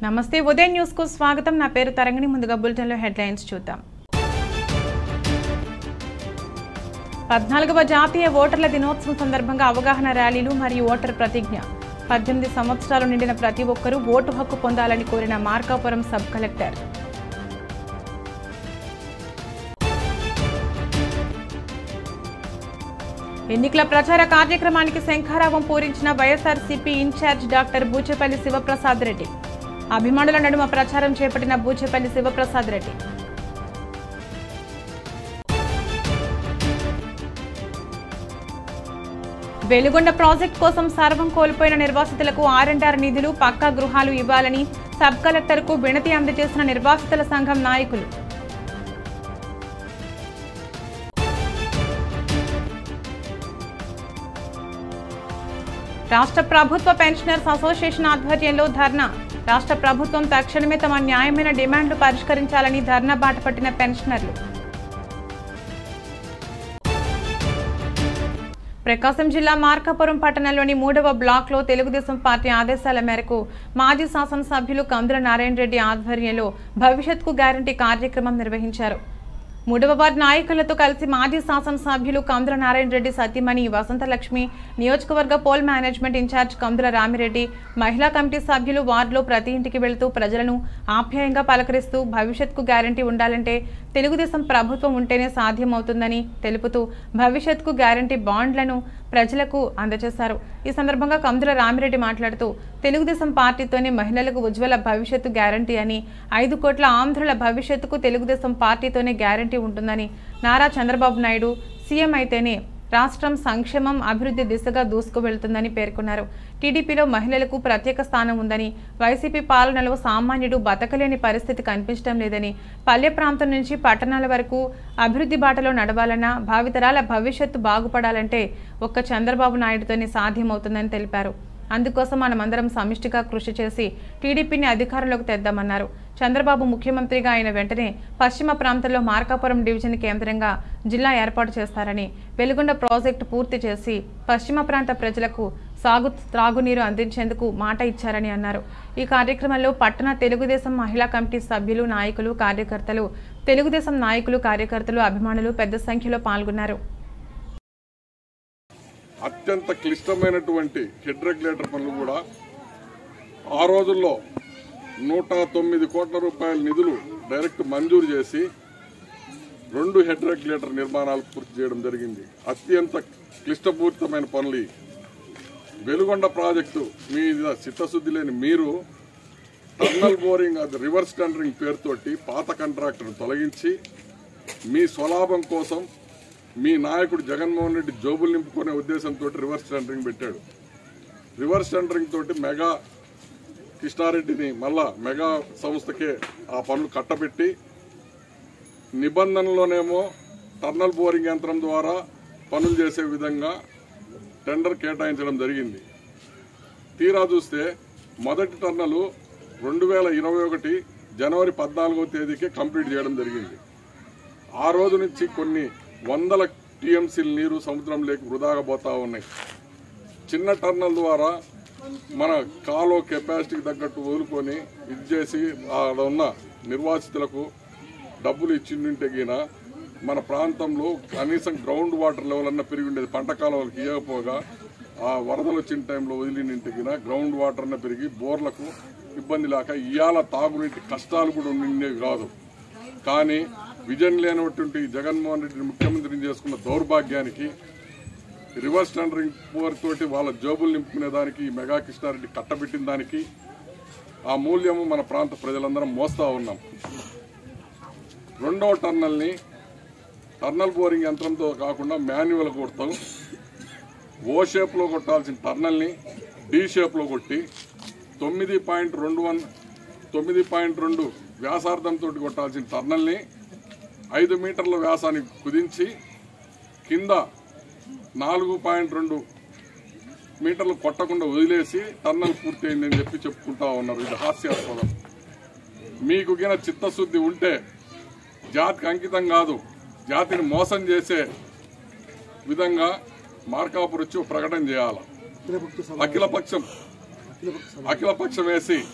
నమస్తే ఉదయం న్యూస్ కు స్వాగతం నా పేరు తరంగిణి ముందుగా బులెటిన్లో హెడ్లైన్స్ చూద్దాం పద్నాలుగవ జాతీయ ఓటర్ల దినోత్సవం సందర్భంగా అవగాహన ర్యాలీలు మరియు ఓటర్ ప్రతిజ్ఞ పద్దెనిమిది సంవత్సరాలు నిండిన ప్రతి ఒక్కరూ ఓటు హక్కు పొందాలని కోరిన మార్కాపురం సబ్ కలెక్టర్ ఎన్నికల ప్రచార కార్యక్రమానికి శంఖారావం పూరించిన YSRCP incharge doctor Buchepalli Sivaprasad Reddy అభిమానుల నడుమ ప్రచారం చేపట్టిన బూచేపల్లి శివప్రసాద్ రెడ్డి వెలుగొండ ప్రాజెక్ట్ కోసం సర్వం కోల్పోయిన నిర్వాసితులకు ఆర్ అండ్ ఆర్ నిధులు పక్కా గృహాలు ఇవ్వాలని సబ్ కలెక్టర్కు వినతి అందజేసిన నిర్వాసితుల సంఘం నాయకులు రాష్ట్ర ప్రభుత్వ పెన్షనర్స్ అసోసియేషన్ ఆధ్వర్యంలో ధర్నా రాష్ట్ర ప్రభుత్వం తక్షణమే తమ న్యాయమైన డిమాండ్లు పరిష్కరించాలని ధర్నా బాట పట్టిన పెన్షనర్లు ప్రకాశం జిల్లా మార్కాపురం పట్టణంలోని మూడవ బ్లాక్లో తెలుగుదేశం పార్టీ ఆదేశాల మేరకు మాజీ శాసనసభ్యులు కందుల నారాయణ రెడ్డి ఆధ్వర్యంలో భవిష్యత్కు గ్యారంటీ కార్యక్రమం నిర్వహించారు మూడవ వార్డు నాయకులతో కలిసి మాజీ శాసనసభ్యులు కందుల నారాయణ రెడ్డి సతీమణి వసంతలక్ష్మి నియోజకవర్గ poll management incharge Kandula Ramireddy మహిళా కమిటీ సభ్యులు వార్డులో ప్రతి ఇంటికి వెళుతూ ప్రజలను ఆప్యాయంగా పలకరిస్తూ భవిష్యత్కు గ్యారంటీ ఉండాలంటే తెలుగుదేశం ప్రభుత్వం ఉంటేనే సాధ్యమవుతుందని తెలుపుతూ భవిష్యత్కు గ్యారంటీ బాండ్లను ప్రజలకు అందజేశారు ఈ సందర్భంగా కందుల రామిరెడ్డి మాట్లాడుతూ తెలుగుదేశం పార్టీతోనే మహిళలకు ఉజ్వల భవిష్యత్తు గ్యారంటీ అని ఐదు కోట్ల ఆంధ్రుల భవిష్యత్తుకు తెలుగుదేశం పార్టీతోనే గ్యారంటీ ఉంటుందని నారా చంద్రబాబు నాయుడు సీఎం అయితేనే రాష్ట్రం సంక్షేమం అభివృద్ధి దిశగా దూసుకువెళ్తుందని పేర్కొన్నారు టీడీపీలో మహిళలకు ప్రత్యేక స్థానం ఉందని వైసీపీ పాలనలో సామాన్యుడు బతకలేని పరిస్థితి కనిపించడం లేదని పల్లె ప్రాంతం నుంచి పట్టణాల వరకు అభివృద్ధి బాటలో నడవాలన్నా భావితరాల భవిష్యత్తు బాగుపడాలంటే ఒక్క చంద్రబాబు నాయుడుతోనే సాధ్యమవుతుందని తెలిపారు అందుకోసం మనమందరం సమిష్టిగా కృషి చేసి టీడీపీని అధికారంలోకి తెద్దామన్నారు చంద్రబాబు ముఖ్యమంత్రిగా అయిన వెంటనే పశ్చిమ ప్రాంతంలో మార్కాపురం డివిజన్ కేంద్రంగా జిల్లా ఏర్పాటు చేస్తారని వెలుగొండ ప్రాజెక్టు పూర్తి చేసి పశ్చిమ ప్రాంత ప్రజలకు సాగు త్రాగునీరు అందించేందుకు మాట ఇచ్చారని అన్నారు ఈ కార్యక్రమంలో పట్టణ తెలుగుదేశం మహిళా కమిటీ సభ్యులు నాయకులు కార్యకర్తలు తెలుగుదేశం నాయకులు కార్యకర్తలు అభిమానులు పెద్ద సంఖ్యలో పాల్గొన్నారు అత్యంత క్లిష్టమైనటువంటి హెడ్ రెగ్యులేటర్ పనులు కూడా ఆ రోజుల్లో నూట తొమ్మిది కోట్ల రూపాయల నిధులు డైరెక్ట్ మంజూరు చేసి రెండు హెడ్ రెగ్యులేటర్ నిర్మాణాలు పూర్తి చేయడం జరిగింది అత్యంత క్లిష్టపూరితమైన పనులు ఇవి. వెలుగొండ ప్రాజెక్టు మీద చిత్తశుద్ధి లేని మీరు టర్నల్ బోరింగ్ అది రివర్స్ టెండరింగ్ పేరుతోటి పాత కాంట్రాక్టర్ను తొలగించి మీ స్వలాభం కోసం మీ నాయకుడు జగన్మోహన్ రెడ్డి జోబులు నింపుకునే ఉద్దేశంతో రివర్స్ టెండరింగ్ పెట్టాడు రివర్స్ టెండరింగ్ తోటి మెగా కృష్ణారెడ్డిని మళ్ళా మెగా సంస్థకే ఆ పనులు కట్టబెట్టి నిబంధనలోనేమో టర్నల్ బోరింగ్ యంత్రం ద్వారా పనులు చేసే విధంగా టెండర్ కేటాయించడం జరిగింది తీరా చూస్తే మొదటి టర్నలు రెండు వేల ఇరవై ఒకటి జనవరి పద్నాలుగో తేదీకి కంప్లీట్ చేయడం జరిగింది ఆ రోజు నుంచి కొన్ని వందల టీఎంసీల నీరు సముద్రంలోకి వృధాగా పోతా ఉన్నాయి చిన్న టర్నల్ ద్వారా మన కాలో కెపాసిటీకి తగ్గట్టు వదులుకొని ఇది చేసి ఆడ ఉన్న నిర్వాసితులకు డబ్బులు ఇచ్చిండింటే గిన మన ప్రాంతంలో కనీసం గ్రౌండ్ వాటర్ లెవెల్ అన్న పెరిగి ఉండేది పంట కాలువలకు ఇవ్వకపోగా ఆ వరదలు వచ్చిన టైంలో వదిలినింటి గిన గ్రౌండ్ వాటర్ అన్న పెరిగి బోర్లకు ఇబ్బంది లేక ఇవాళ తాగునీటి కష్టాలు కూడా ఉండేవి కాదు కానీ విజన్ లేనటువంటి జగన్మోహన్ రెడ్డిని ముఖ్యమంత్రిని చేసుకున్న దౌర్భాగ్యానికి రివర్స్ టెండరింగ్ పోర్ తోటి వాళ్ళ జోబులు నింపుకునే దానికి ఈ మెగా కృష్ణారెడ్డి కట్టబెట్టిన దానికి ఆ మూల్యము మన ప్రాంత ప్రజలందరం మోస్తా ఉన్నాం రెండవ టర్నల్ని టర్నల్ బోరింగ్ యంత్రంతో కాకుండా మాన్యువల్ కొడతాం ఓ షేప్లో కొట్టాల్సిన టర్నల్ని డి షేప్లో కొట్టి తొమ్మిది పాయింట్ రెండు వన్ తొమ్మిది పాయింట్ రెండు వ్యాసార్థంతో కొట్టాల్సిన టర్నల్ని ఐదు మీటర్ల వ్యాసానికి కుదించి కింద నాలుగు పాయింట్ రెండు మీటర్లు కొట్టకుండా వదిలేసి టర్నల్ పూర్తయిందని చెప్పి చెప్పుకుంటా ఉన్నారు ఇది హాస్యాస్పదం మీకు గిన చిత్తశుద్ధి ఉంటే జాతికి అంకితం కాదు జాతిని మోసం చేసే విధంగా మార్కాపురం వచ్చి ఒక ప్రకటన చేయాలి అఖిలపక్షం అఖిలపక్షం వేసి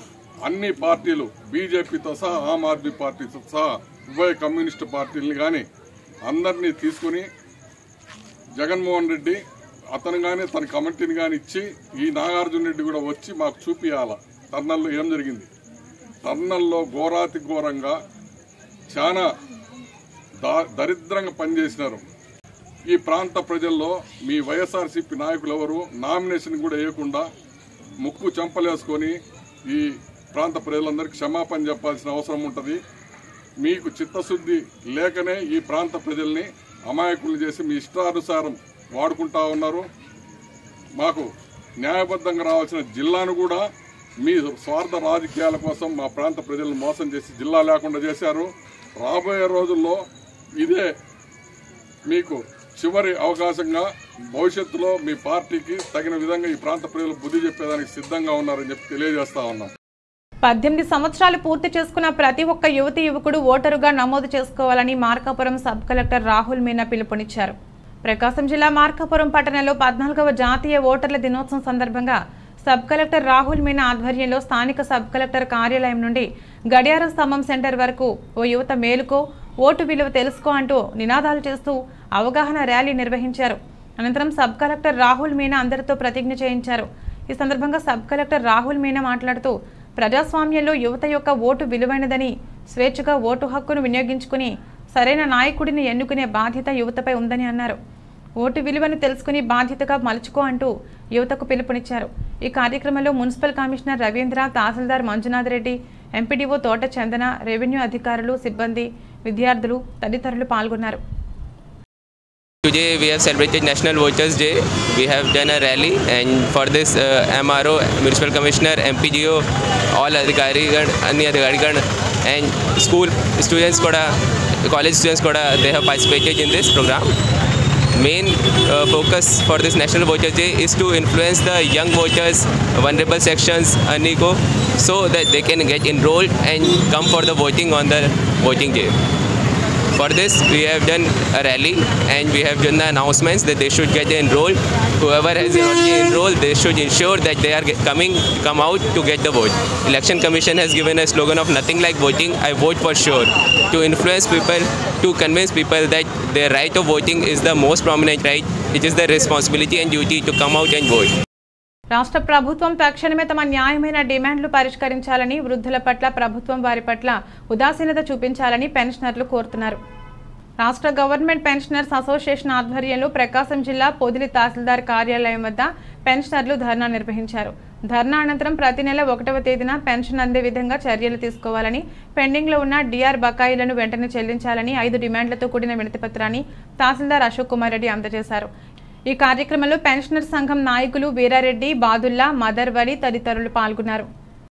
అన్ని పార్టీలు బీజేపీతో సహా ఆమ్ ఆద్మీ పార్టీతో సహా ఉభయ కమ్యూనిస్టు పార్టీలని కానీ అందరినీ తీసుకుని జగన్మోహన్ రెడ్డి అతను కానీ తన కమిటీని కానీ ఇచ్చి ఈ నాగార్జున రెడ్డి కూడా వచ్చి మాకు చూపియాల టర్నల్లో ఏం జరిగింది టర్నల్లో ఘోరాతి ఘోరంగా చాలా దా దరిద్రంగా పనిచేసినారు ఈ ప్రాంత ప్రజల్లో మీ వైఎస్ఆర్సీపీ నాయకులు ఎవరు నామినేషన్ కూడా వేయకుండా ముక్కు చెంపలేసుకొని ఈ ప్రాంత ప్రజలందరికీ క్షమాపణ చెప్పాల్సిన అవసరం ఉంటుంది మీకు చిత్తశుద్ధి లేకనే ఈ ప్రాంత ప్రజల్ని అమాయకులు చేసి మీ ఇష్టానుసారం వాడుకుంటా ఉన్నారు మాకు న్యాయబద్ధంగా రావాల్సిన జిల్లాను కూడా మీ స్వార్థ రాజకీయాల కోసం మా ప్రాంత ప్రజలను మోసం చేసి జిల్లా లేకుండా చేశారు రాబోయే రోజుల్లో ఇదే మీకు చివరి అవకాశంగా భవిష్యత్తులో మీ పార్టీకి తగిన విధంగా ఈ ప్రాంత ప్రజలు బుద్ధి చెప్పేదానికి సిద్ధంగా ఉన్నారని చెప్పి తెలియజేస్తా ఉన్నాం పద్దెనిమిది సంవత్సరాలు పూర్తి చేసుకున్న ప్రతి ఒక్క యువతి యువకుడు ఓటరుగా నమోదు చేసుకోవాలని మార్కాపురం సబ్ కలెక్టర్ రాహుల్ మీనా పిలుపునిచ్చారు ప్రకాశం జిల్లా మార్కాపురం పట్టణంలో పద్నాలుగవ జాతీయ ఓటర్ల దినోత్సవం సందర్భంగా సబ్ కలెక్టర్ రాహుల్ మీనా ఆధ్వర్యంలో స్థానిక సబ్ కలెక్టర్ కార్యాలయం నుండి గడియార స్తంభం సెంటర్ వరకు ఓ యువత మేలుకో ఓటు విలువ తెలుసుకో అంటూ నినాదాలు చేస్తూ అవగాహన ర్యాలీ నిర్వహించారు అనంతరం సబ్ కలెక్టర్ రాహుల్ మీనా అందరితో ప్రతిజ్ఞ చేయించారు ఈ సందర్భంగా సబ్ కలెక్టర్ రాహుల్ మీనా మాట్లాడుతూ ప్రజాస్వామ్యంలో యువత యొక్క ఓటు విలువైనదని స్వేచ్ఛగా ఓటు హక్కును వినియోగించుకుని సరైన నాయకుడిని ఎన్నుకునే బాధ్యత యువతపై ఉందని అన్నారు ఓటు విలువను తెలుసుకుని బాధ్యతగా మలుచుకో అంటూ యువతకు పిలుపునిచ్చారు ఈ కార్యక్రమంలో municipal commissioner Ravindra tahsildar Manjunath Reddy MPDO Thota Chandana revenue అధికారులు సిబ్బంది విద్యార్థులు తదితరులు పాల్గొన్నారు Today we have celebrated National Voters Day. We have done a rally and for this uh, MRO, Municipal Commissioner, MPGO, all Adhikarigan, Ani Adhikarigan and school students kuda, college students kuda, they have participated in this program. Main uh, focus for this National Voters Day is to influence the young voters, vulnerable sections, Aniko, so that they can get enrolled and come for the voting on the voting day. For this, we have done a rally and we have done the announcements that they should get enrolled. Whoever has not yet enrolled, they should ensure that they are get- coming, come out to get the vote. Election Commission has given a slogan of nothing like voting, I vote for sure. To influence people, to convince people that their right of voting is the most prominent right. It is their responsibility and duty to come out and vote. రాష్ట్ర ప్రభుత్వం తక్షణమే తమ న్యాయమైన డిమాండ్లు పరిష్కరించాలని వృద్ధుల పట్ల ప్రభుత్వం వారి పట్ల ఉదాసీనత చూపించాలని పెన్షనర్లు కోరుతున్నారు రాష్ట్ర గవర్నమెంట్ పెన్షనర్స్ అసోసియేషన్ ఆధ్వర్యంలో ప్రకాశం జిల్లా పొదిలి తహసీల్దార్ కార్యాలయం వద్ద పెన్షనర్లు ధర్నా నిర్వహించారు ధర్నా అనంతరం ప్రతి నెల ఒకటవ తేదీన పెన్షన్ అందే విధంగా చర్యలు తీసుకోవాలని పెండింగ్లో ఉన్న డిఆర్ బకాయిలను వెంటనే చెల్లించాలని ఐదు డిమాండ్లతో కూడిన వినతిపత్రాన్ని తహసీల్దార్ అశోక్ కుమార్ రెడ్డి అందజేశారు ఈ కార్యక్రమంలో పెన్షనర్ సంఘం నాయకులు వీరారెడ్డి బాదుల్లా మదర్ వలి తదితరులు పాల్గొన్నారు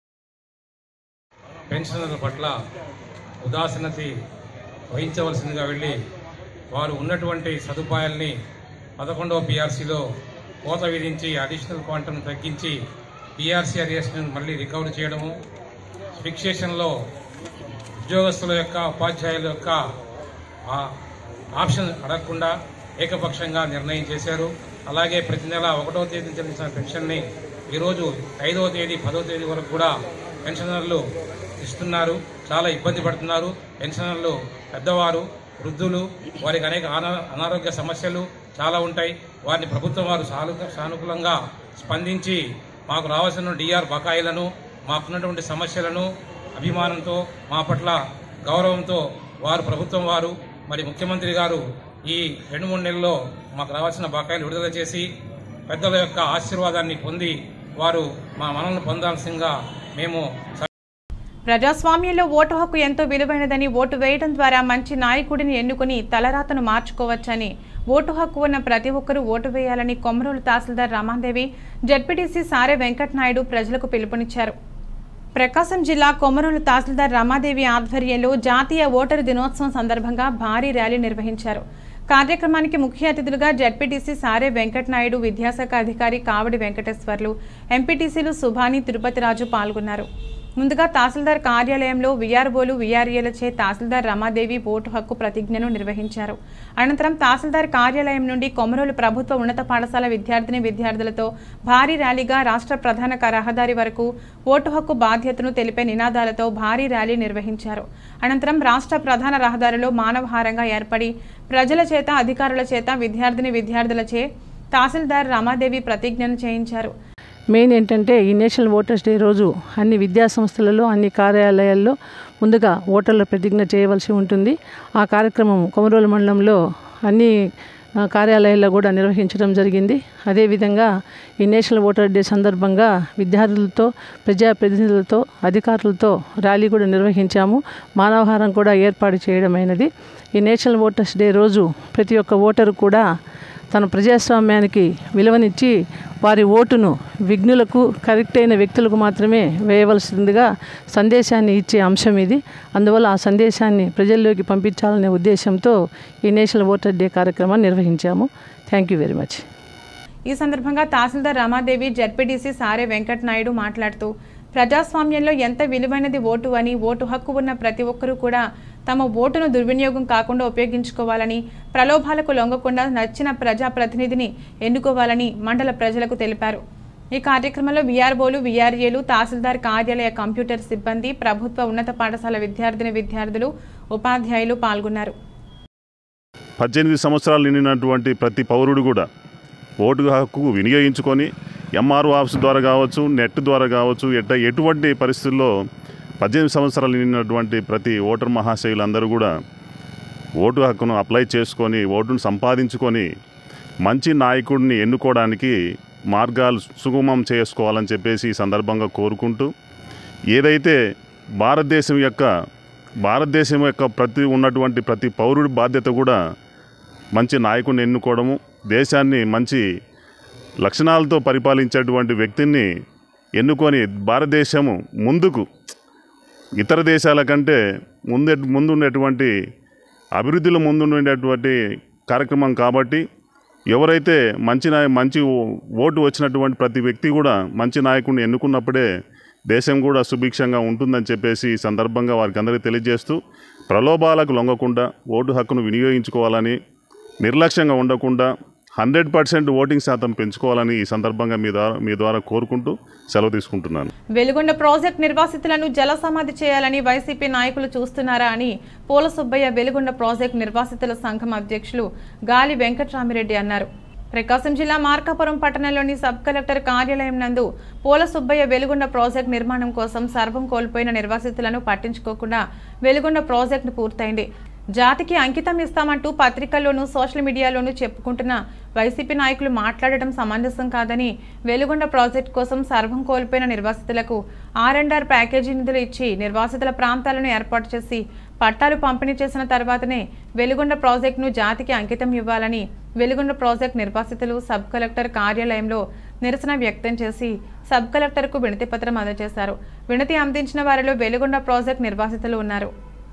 పెన్షనర్ల పట్ల ఉదాసీనత వహించవలసిందిగా వెళ్ళి వారు ఉన్నటువంటి సదుపాయాల్ని పదకొండవ పిఆర్సీలో కోత విధించి అడిషనల్ క్వాంటమ్ తగ్గించి పిఆర్సీ అరియర్స్ని మళ్ళీ రికవర్ చేయడము ఫిక్సేషన్లో ఉద్యోగస్తుల యొక్క ఉపాధ్యాయుల యొక్క ఆ ఆప్షన్ అడగకుండా ఏకపక్షంగా నిర్ణయం చేశారు అలాగే ప్రతి నెల ఒకటవ తేదీ చెల్లించిన పెన్షన్ని ఈరోజు ఐదవ తేదీ పదవ తేదీ వరకు కూడా పెన్షనర్లు ఇస్తున్నారు చాలా ఇబ్బంది పడుతున్నారు పెన్షనర్లు పెద్దవారు వృద్ధులు వారికి అనేక అనా- అనారోగ్య సమస్యలు చాలా ఉంటాయి వారిని ప్రభుత్వం వారు సాను- సానుకూలంగా స్పందించి మాకు రావాల్సిన డిఆర్ బకాయిలను మాకున్నటువంటి సమస్యలను అభిమానంతో మా పట్ల గౌరవంతో వారు ప్రభుత్వం వారు మరి ముఖ్యమంత్రి గారు ఈ రెండు మూడు నెలల్లో మాకు రావాల్సిన బకాయిలు విడుదల చేసి పెద్దల యొక్క ఆశీర్వాదాన్ని పొంది వారు మా మనల్ని పొందాల్సిందిగా మేము ప్రజాస్వామ్యంలో ఓటు హక్కు ఎంతో విలువైనదని ఓటు వేయడం ద్వారా మంచి నాయకుడిని ఎన్నుకుని తలరాతను మార్చుకోవచ్చని ఓటు హక్కు ఉన్న ప్రతి ఒక్కరూ ఓటు వేయాలని కొమరోలు తహసీల్దార్ రమాదేవి జడ్పీటీసీ సారే వెంకటనాయుడు ప్రజలకు పిలుపునిచ్చారు ప్రకాశం జిల్లా కొమరోలు తహసీల్దార్ రమాదేవి ఆధ్వర్యంలో జాతీయ ఓటరు దినోత్సవం సందర్భంగా భారీ ర్యాలీ నిర్వహించారు కార్యక్రమానికి ముఖ్య అతిథులుగా జడ్పీటీసీ సారే వెంకటనాయుడు విద్యాశాఖ అధికారి కావడి వెంకటేశ్వర్లు ఎంపీటీసీలు సుభాని తిరుపతి రాజు పాల్గొన్నారు ముందుగా తహసీల్దార్ కార్యాలయంలో వీఆర్ఓలు వీఆర్ఏలచే తహసీల్దార్ రమాదేవి ఓటు హక్కు ప్రతిజ్ఞను నిర్వహించారు అనంతరం తహసీల్దార్ కార్యాలయం నుండి కొమరోలు ప్రభుత్వ ఉన్నత పాఠశాల విద్యార్థిని విద్యార్థులతో భారీ ర్యాలీగా రాష్ట్ర ప్రధాన క- రహదారి వరకు ఓటు హక్కు బాధ్యతను తెలిపే నినాదాలతో భారీ ర్యాలీ నిర్వహించారు అనంతరం రాష్ట్ర ప్రధాన రహదారిలో మానవహారంగా ఏర్పడి ప్రజల చేత అధికారుల చేత విద్యార్థిని విద్యార్థులచే తహసీల్దార్ రమాదేవి ప్రతిజ్ఞను చేయించారు మెయిన్ ఏంటంటే ఈ నేషనల్ ఓటర్స్ డే రోజు అన్ని విద్యా సంస్థలలో అన్ని కార్యాలయాల్లో ముందుగా ఓటర్ల ప్రతిజ్ఞ చేయవలసి ఉంటుంది ఆ కార్యక్రమం కొమరోలు మండలంలో అన్ని ఆ, కార్యాలయాల్లో కూడా నిర్వహించడం జరిగింది అదేవిధంగా ఈ నేషనల్ ఓటర్ డే సందర్భంగా విద్యార్థులతో ప్రజాప్రతినిధులతో అధికారులతో ర్యాలీ కూడా నిర్వహించాము మానవహారం కూడా ఏర్పాటు చేయడమైనది ఈ నేషనల్ ఓటర్స్ డే రోజు ప్రతి ఒక్క ఓటరు కూడా తన ప్రజాస్వామ్యానికి విలువనిచ్చి వారి ఓటును విఘ్నులకు కరెక్ట్ అయిన వ్యక్తులకు మాత్రమే వేయవలసిందిగా సందేశాన్ని ఇచ్చే అంశం ఇది అందువల్ల ఆ సందేశాన్ని ప్రజల్లోకి పంపించాలనే ఉద్దేశంతో ఈ నేషనల్ ఓటర్ డే కార్యక్రమాన్ని నిర్వహించాము థ్యాంక్ యూ వెరీ మచ్ ఈ సందర్భంగా తహసీల్దార్ రమాదేవి జడ్పీటీసీ సారే వెంకట నాయుడు మాట్లాడుతూ ప్రజాస్వామ్యంలో ఎంత విలువైనది ఓటు అని ఓటు హక్కు ఉన్న ప్రతి ఒక్కరూ కూడా తమ ఓటును దుర్వినియోగం కాకుండా ఉపయోగించుకోవాలని ప్రలోభాలకు లొంగకుండా నచ్చిన ప్రజాప్రతినిధిని ఎన్నుకోవాలని మండల ప్రజలకు తెలిపారు ఈ కార్యక్రమంలో వీఆర్ఓలు వీఆర్ఏలు తహసీల్దార్ కార్యాలయ కంప్యూటర్ సిబ్బంది ప్రభుత్వ ఉన్నత పాఠశాల విద్యార్థిని విద్యార్థులు ఉపాధ్యాయులు పాల్గొన్నారు పద్దెనిమిది సంవత్సరాలు నిండినటువంటి ప్రతి పౌరుడు కూడా ఓటు హక్కు వినియోగించుకొని ఎంఆర్ఓ ఆఫీస్ ద్వారా కావచ్చు నెట్ ద్వారా కావచ్చు ఎట్ట ఎటువంటి పరిస్థితుల్లో పద్దెనిమిది సంవత్సరాలు నిండినటువంటి ప్రతి ఓటర్ మహాశయులందరూ కూడా ఓటు హక్కును అప్లై చేసుకొని ఓటును సంపాదించుకొని మంచి నాయకుడిని ఎన్నుకోవడానికి మార్గాలు సుగమం చేసుకోవాలని చెప్పేసి ఈ సందర్భంగా కోరుకుంటూ ఏదైతే భారతదేశం యొక్క భారతదేశం యొక్క ప్రతి ఉన్నటువంటి ప్రతి పౌరుడి బాధ్యత కూడా మంచి నాయకుడిని ఎన్నుకోవడము దేశాన్ని మంచి లక్షణాలతో పరిపాలించేటువంటి వ్యక్తిని ఎన్నుకొని భారతదేశము ముందుకు ఇతర దేశాల కంటే ముందే ముందుండేటువంటి అభివృద్ధిలో ముందుండేటువంటి కార్యక్రమం కాబట్టి ఎవరైతే మంచి నాయ మంచి ఓ- ఓటు వచ్చినటువంటి ప్రతి వ్యక్తి కూడా మంచి నాయకుడిని ఎన్నుకున్నప్పుడే దేశం కూడా సుభిక్షంగా ఉంటుందని చెప్పేసి ఈ సందర్భంగా వారికి అందరికీ తెలియజేస్తూ ప్రలోభాలకు లొంగకుండా ఓటు హక్కును వినియోగించుకోవాలని నిర్లక్ష్యంగా ఉండకుండా హండ్రెడ్ పర్సెంట్ ఓటింగ్ శాతం పెంచుకోవాలని ఈ సందర్భంగా మీ ద్వారా మీ ద్వారా కోరుకుంటూ సెలవు తీసుకుంటున్నాను వెలుగొండ ప్రాజెక్ట్ నిర్వాసితులను జల సమాధి చేయాలని వైసీపీ నాయకులు చూస్తున్నారా అని పూల సుబ్బయ్య వెలుగొండ ప్రాజెక్ట్ నిర్వాసితుల సంఘం అధ్యక్షులు గాలి వెంకట్రామిరెడ్డి అన్నారు ప్రకాశం జిల్లా మార్కాపురం పట్టణంలోని సబ్ కలెక్టర్ కార్యాలయం నందు పూల సుబ్బయ్య వెలుగొండ ప్రాజెక్ట్ నిర్మాణం కోసం సర్వం కోల్పోయిన నిర్వాసితులను పట్టించుకోకుండా వెలుగొండ ప్రాజెక్టు పూర్తయింది జాతికి అంకితం ఇస్తామంటూ పత్రికల్లోనూ సోషల్ మీడియాలోనూ చెప్పుకుంటున్న వైసీపీ నాయకులు మాట్లాడటం సమంజసం కాదని వెలుగొండ ప్రాజెక్టు కోసం సర్వం కోల్పోయిన నిర్వాసితులకు ఆర్ అండ్ ఆర్ ప్యాకేజీ నిధులు ఇచ్చి నిర్వాసితుల ప్రాంతాలను ఏర్పాటు చేసి పట్టాలు పంపిణీ చేసిన తర్వాతనే వెలుగొండ ప్రాజెక్టును జాతికి అంకితం ఇవ్వాలని వెలుగొండ ప్రాజెక్టు నిర్వాసితులు సబ్ కలెక్టర్ కార్యాలయంలో నిరసన వ్యక్తం చేసి సబ్ కలెక్టర్కు వినతి పత్రం అందజేశారు వినతి అందించిన వారిలో వెలుగొండ ప్రాజెక్టు నిర్వాసితులు ఉన్నారు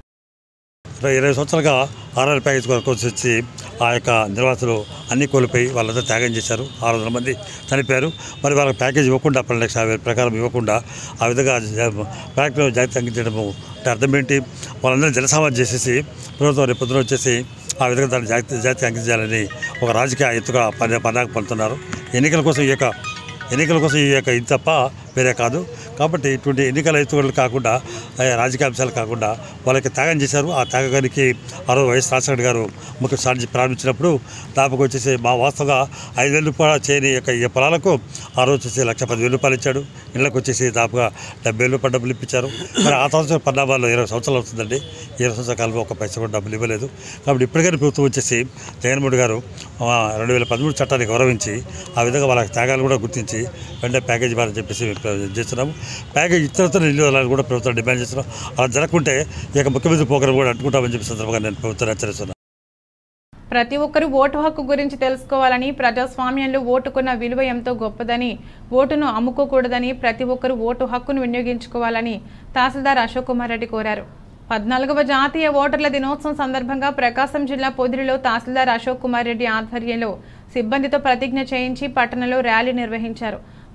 ఇరవై సంవత్సరాలుగా ఆర్ఆర్ ప్యాకేజ్ కొరకు వచ్చి ఆ యొక్క నిర్వాసులు అన్ని కోల్పోయి వాళ్ళంతా త్యాగం చేశారు ఆరు వందల మంది చనిపోయారు మరి వాళ్ళకి ప్యాకేజ్ ఇవ్వకుండా పన్నెండు లక్షల యాభై వేల ప్రకారం ఇవ్వకుండా ఆ విధంగా ప్యాకేజ్ జాగ్రత్త తగ్గించడము అంటే అర్థం ఏంటి వాళ్ళందరినీ జలసమాధి చేసేసి ప్రభుత్వం రేపు పొద్దున వచ్చేసి ఆ విధంగా దాన్ని జాగ్రత్త జాగ్రత్త అంకించాలని ఒక రాజకీయ ఎత్తుగా పని పన్నాకు పడుతున్నారు ఎన్నికల కోసం ఈ యొక్క ఎన్నికల కోసం ఈ యొక్క ఇది తప్ప వేరే కాదు కాబట్టి ఇటువంటి ఎన్నికల ఎత్తుగడలు కాకుండా ఆ రాజకీయ అంశాలు కాకుండా వాళ్ళకి త్యాగం చేశారు ఆ త్యాగానికి ఆ రోజు వైఎస్ రాజశేఖర గారు ముఖ్య సాధించి ప్రారంభించినప్పుడు దాపుకు వచ్చేసి మా వాస్తవంగా ఐదు వేల రూపాయలు చేయని యొక్క ఈ పొలాలకు ఆ రోజు వచ్చేసి లక్ష పదివేల రూపాయలు ఇచ్చాడు ఇళ్ళకి వచ్చేసి దాపుగా డెబ్బై వేల రూపాయలు డబ్బులు ఇప్పించారు మరి ఆ సంవత్సరం పరిణామాల్లో ఇరవై సంవత్సరాలు అవుతుందండి ఇరవై సంవత్సరాల కాలంలో ఒక పైసా కూడా డబ్బులు ఇవ్వలేదు కాబట్టి ఇప్పటికైనా ప్రభుత్వం వచ్చేసి జగన్మోహన్ గారు ఆ, రెండు వేల పదమూడు చట్టాన్ని గౌరవించి ఆ విధంగా వాళ్ళ త్యాగాలు కూడా గుర్తించి వెంటనే ప్యాకేజ్ ఇవ్వాలని చెప్పేసి మేము ప్ర- చేస్తున్నాము ప్యాకేజ్ ఇతరతో నిల్లు వెళ్ళాలని కూడా ప్రభుత్వం డిమాండ్ చేస్తున్నాం అలా జరగకుంటే ఈ యొక్క ముఖ్యమంత్రి పోకరం కూడా అడ్డుకుంటామని చెప్పి సందర్భంగా నేను ప్రభుత్వాన్ని హెచ్చరిస్తున్నాను ప్రతి ఒక్కరూ ఓటు హక్కు గురించి తెలుసుకోవాలని ప్రజాస్వామ్యంలో ఓటుకున్న విలువ ఎంతో గొప్పదని ఓటును అమ్ముకోకూడదని ప్రతి ఒక్కరూ ఓటు హక్కును వినియోగించుకోవాలని తహసీల్దార్ అశోక్ కుమార్ రెడ్డి కోరారు పద్నాలుగవ జాతీయ ఓటర్ల దినోత్సవం సందర్భంగా ప్రకాశం జిల్లా పొదిలిలో తహసీల్దార్ అశోక్ కుమార్ రెడ్డి ఆధ్వర్యంలో సిబ్బందితో ప్రతిజ్ఞ చేయించి పట్టణంలో ర్యాలీ నిర్వహించారు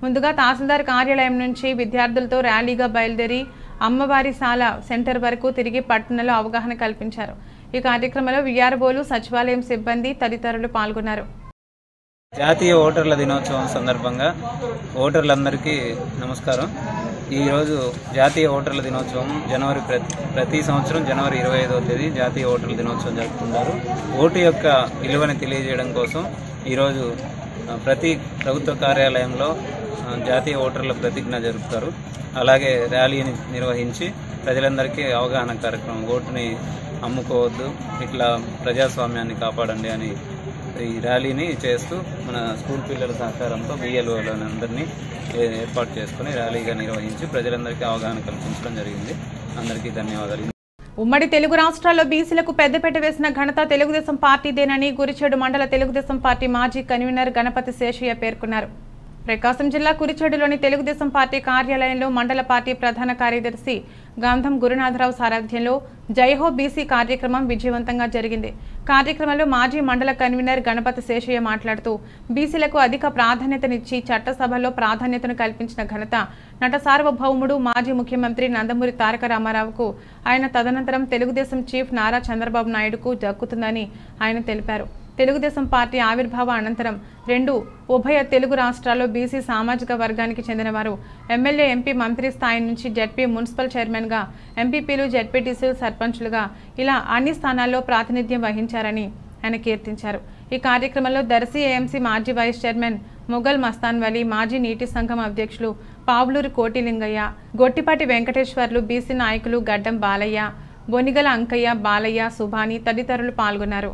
ముందుగా తహసీల్దార్ కార్యాలయం నుంచి విద్యార్థులతో ర్యాలీగా బయలుదేరి అమ్మవారి శాల సెంటర్ వరకు తిరిగి పట్టణంలో అవగాహన కల్పించారు ఈ కార్యక్రమంలో విఆర్ఓలు సచివాలయం సిబ్బంది తదితరులు పాల్గొన్నారు జాతీయ ఓటర్ల దినోత్సవం సందర్భంగా ఓటర్లందరికీ నమస్కారం ఈరోజు జాతీయ ఓటర్ల దినోత్సవం జనవరి ప్రతి ప్రతి సంవత్సరం జనవరి ఇరవై ఐదవ తేదీ జాతీయ ఓటర్ల దినోత్సవం జరుపుకుంటారు ఓటు యొక్క విలువని తెలియజేయడం కోసం ఈరోజు ఆ, ప్రతి ప్రభుత్వ కార్యాలయంలో ఆ, జాతీయ ఓటర్ల ప్రతిజ్ఞ జరుపుతారు అలాగే ర్యాలీని నిర్వహించి ప్రజలందరికీ అవగాహన కార్యక్రమం ఓటుని అమ్ముకోవద్దు ఇట్లా ప్రజాస్వామ్యాన్ని కాపాడండి అని ఈ ర్యాలీని చేస్తూ మన స్కూల్ పిల్లల సహకారంతో బిఎల్ఓలను అందరినీ ఏ- ఏర్పాటు చేసుకుని ర్యాలీగా నిర్వహించి ప్రజలందరికీ అవగాహన కల్పించడం జరిగింది అందరికీ ధన్యవాదాలు ఉమ్మడి తెలుగు రాష్ట్రాల్లో బీసీలకు పెద్దపీట వేసిన ఘనత తెలుగుదేశం పార్టీదేనని గురిచేడు మండల తెలుగుదేశం పార్టీ మాజీ కన్వీనర్ గణపతి శేషయ్య పేర్కొన్నారు ప్రకాశం జిల్లా కురిచేడులోని తెలుగుదేశం పార్టీ కార్యాలయంలో మండల పార్టీ ప్రధాన కార్యదర్శి గంధం గురునాథరావు సారథ్యంలో జైహో బీసీ కార్యక్రమం విజయవంతంగా జరిగింది కార్యక్రమంలో మాజీ మండల కన్వీనర్ గణపతి శేషయ్య మాట్లాడుతూ బీసీలకు అధిక ప్రాధాన్యతనిచ్చి చట్టసభలో ప్రాధాన్యతను కల్పించిన ఘనత నట సార్వభౌముడు మాజీ ముఖ్యమంత్రి నందమూరి తారక రామారావుకు ఆయన తదనంతరం తెలుగుదేశం చీఫ్ నారా చంద్రబాబు నాయుడుకు దక్కుతుందని ఆయన తెలిపారు తెలుగుదేశం పార్టీ ఆవిర్భావ అనంతరం రెండు ఉభయ తెలుగు రాష్ట్రాల్లో బీసీ సామాజిక వర్గానికి చెందినవారు ఎమ్మెల్యే ఎంపీ మంత్రి స్థాయి నుంచి జడ్పీ మున్సిపల్ చైర్మన్గా ఎంపీపీలు జడ్పీటీసీలు సర్పంచులుగా ఇలా అన్ని స్థానాల్లో ప్రాతినిధ్యం వహించారని ఆయన కీర్తించారు ఈ కార్యక్రమంలో దర్శి ఏఎంసీ మాజీ వైస్ చైర్మన్ మొఘల్ మస్తాన్ వలీ మాజీ నీటి సంఘం అధ్యక్షులు పావులూరు కోటిలింగయ్య గొట్టిపాటి వెంకటేశ్వర్లు బీసీ నాయకులు గడ్డం బాలయ్య బొనిగల అంకయ్య బాలయ్య సుభాని తదితరులు పాల్గొన్నారు